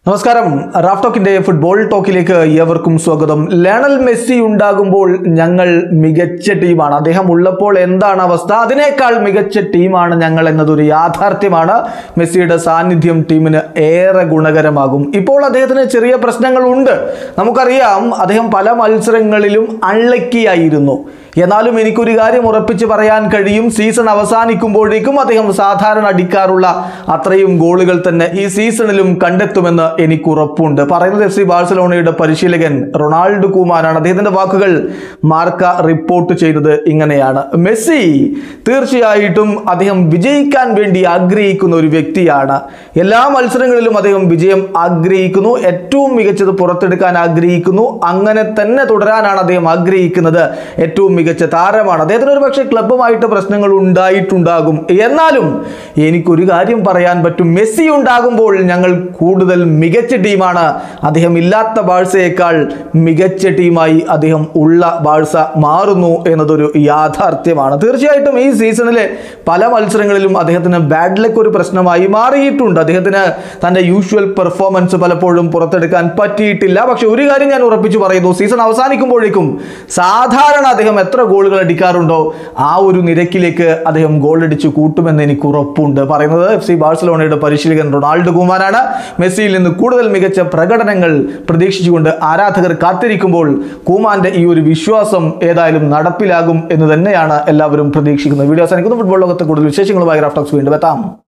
നമസ്കാരം Raf ടോക്കിന്റെ football ടോക്കിലേക്ക് ഏവർക്കും സ്വാഗതം ലയണൽ മെസ്സി ഉണ്ടാകുമ്പോൾ ഞങ്ങൾ മികച്ച ടീമാണ് അദ്ദേഹം ഉള്ളപ്പോൾ എന്താണ് അവസ്ഥ അതിനേക്കാൾ മികച്ച ടീമാണ് ഞങ്ങൾ എന്നതൊരു യാഥാർത്ഥ്യമാണ് മെസ്സിയുടെ സാന്നിധ്യം ടീമിന് ഏറെ ഗുണകരമാകും ഇപ്പോൾ അദ്ദേഹത്തിന് ചെറിയ പ്രശ്നങ്ങളുണ്ട് നമുക്കറിയാം അദ്ദേഹം പല മത്സരങ്ങളിലും അൺലക്കിയായിരുന്നു എന്നാലും എനിക്കൊരു കാര്യം ഉറപ്പിച്ച് പറയാൻ കഴിയും സീസൺ അവസാനിക്കുമ്പോഴേക്കും അദ്ദേഹം സാധാരണ അടിക്കാറുള്ള അത്രയും ഗോളുകൾ തന്നെ ഈ സീസണിലും കണ്ടെത്തുമെന്ന് എനിക്ക് ഉറപ്പുണ്ട് പറയുന്നത് എഫ് സി ബാഴ്സലോണയുടെ പരിശീലകൻ റൊണാൾഡോ കുമാരാണ് അദ്ദേഹത്തിന്റെ വാക്കുകൾ മാർക്ക റിപ്പോർട്ട് ചെയ്തത് ഇങ്ങനെയാണ് മെസ്സി തീർച്ചയായിട്ടും അദ്ദേഹം വിജയിക്കാൻ വേണ്ടി ആഗ്രഹിക്കുന്ന ഒരു വ്യക്തിയാണ് എല്ലാ മത്സരങ്ങളിലും അദ്ദേഹം വിജയം ആഗ്രഹിക്കുന്നു ഏറ്റവും മികച്ചത് പുറത്തെടുക്കാൻ ആഗ്രഹിക്കുന്നു അങ്ങനെ തന്നെ തുടരാനാണ് അദ്ദേഹം ആഗ്രഹിക്കുന്നത് ഏറ്റവും മികച്ച താരമാണ് അദ്ദേഹത്തിന് ഒരു പക്ഷേ ക്ലബ്ബുമായിട്ട് പ്രശ്നങ്ങൾ ഉണ്ടായിട്ടുണ്ടാകും എന്നാലും എനിക്കൊരു കാര്യം പറയാൻ പറ്റും മെസ്സി ഉണ്ടാകുമ്പോൾ ഞങ്ങൾ കൂടുതൽ മികച്ച ടീമാണ് അദ്ദേഹം ഇല്ലാത്ത ബാഴ്സയേക്കാൾ മികച്ച ടീമായി അദ്ദേഹം ഉള്ള ബാഴ്സ മാറുന്നു എന്നതൊരു യാഥാർത്ഥ്യമാണ് തീർച്ചയായിട്ടും ഈ സീസണിലെ പല മത്സരങ്ങളിലും അദ്ദേഹത്തിന് ബാഡ് ലക്ക് ഒരു പ്രശ്നമായി മാറിയിട്ടുണ്ട് അദ്ദേഹത്തിന് തൻ്റെ യൂഷ്വൽ പെർഫോമൻസ് പലപ്പോഴും പുറത്തെടുക്കാൻ പറ്റിയിട്ടില്ല പക്ഷെ ഒരു കാര്യം ഞാൻ ഉറപ്പിച്ചു പറയുന്നു സീസൺ അവസാനിക്കുമ്പോഴേക്കും സാധാരണ അദ്ദേഹം എത്ര ഗോളുകൾ അടിക്കാറുണ്ടോ ആ ഒരു നിരക്കിലേക്ക് അദ്ദേഹം ഗോൾ അടിച്ച് കൂട്ടുമെന്ന് എനിക്ക് ഉറപ്പുണ്ട് പറയുന്നത് എഫ് സി ബാഴ്സലോണയുടെ പരിശീലകൻ റൊണാൾഡോ കുമാരാണ് മെസ്സിയിൽ നിന്ന് കൂടുതൽ മികച്ച പ്രകടനങ്ങൾ പ്രതീക്ഷിച്ചുകൊണ്ട് ആരാധകർ കാത്തിരിക്കുമ്പോൾ കൂമാന്റെ ഈ ഒരു വിശ്വാസം ഏതായാലും നടപ്പിലാകും എന്ന് തന്നെയാണ് എല്ലാവരും പ്രതീക്ഷിക്കുന്നത് വീഡിയോ അവസാനിക്കുന്നു ഫുട്ബോൾ ലോകത്തെ കൂടുതൽ വിശേഷങ്ങളുമായി റാഫ്റ്റോക്സ് വീണ്ടും എത്താം